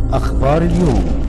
أخبار اليوم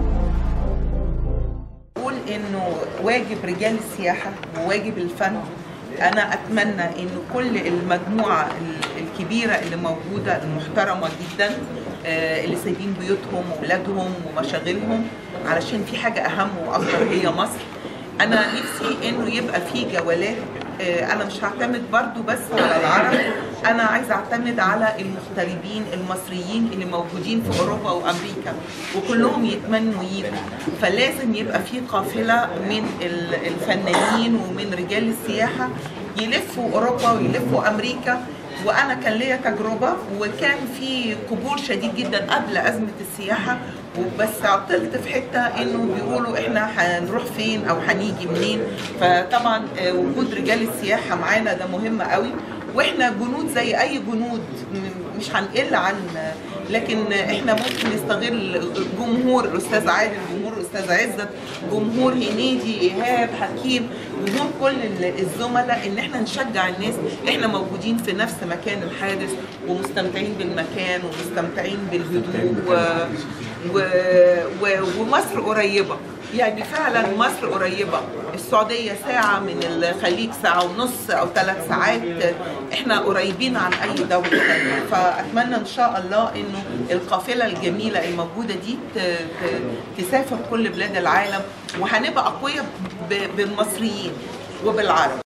أقول إنه واجب رجال السياحة وواجب الفن أنا أتمنى إنه كل المجموعة ال- الكبيرة اللي موجودة المحترمة جدا آه، اللي سايبين بيوتهم وولادهم ومشاغلهم علشان في حاجة أهم وأكبر هي مصر أنا نفسي إنه يبقى في جولات آه، أنا مش هعتمد برضو بس على العرب أنا عايزة أعتمد على المغتربين المصريين اللي موجودين في أوروبا وأمريكا وكلهم يتمنوا يجوا فلازم يبقى في قافلة من ال- الفنانين ومن رجال السياحة يلفوا أوروبا ويلفوا أمريكا وانا كان ليا تجربه وكان في قبول شديد جدا قبل ازمه السياحه وبس عطلت في حته انه بيقولوا احنا هنروح فين او هنيجي منين فطبعا آه، وجود رجال السياحه معانا ده مهم قوي واحنا جنود زي اي جنود م- مش هنقل عن لكن احنا ممكن نستغل جمهور الاستاذ عادل جمهور الاستاذ عزت جمهور هنيدي ايهاب حكيم جمهور كل ال- الزملاء ان احنا نشجع الناس احنا موجودين في نفس مكان الحادث ومستمتعين بالمكان ومستمتعين بالهدوء و... و... و... ومصر قريبه يعني فعلا مصر قريبة السعودية ساعة من الخليج ساعة ونص أو ثلاث ساعات احنا قريبين عن أي دولة ثانية فأتمنى إن شاء الله إنه القافلة الجميلة الموجودة دي ت- ت- تسافر كل بلاد العالم وهنبقى أقوياء ب- بالمصريين وبالعرب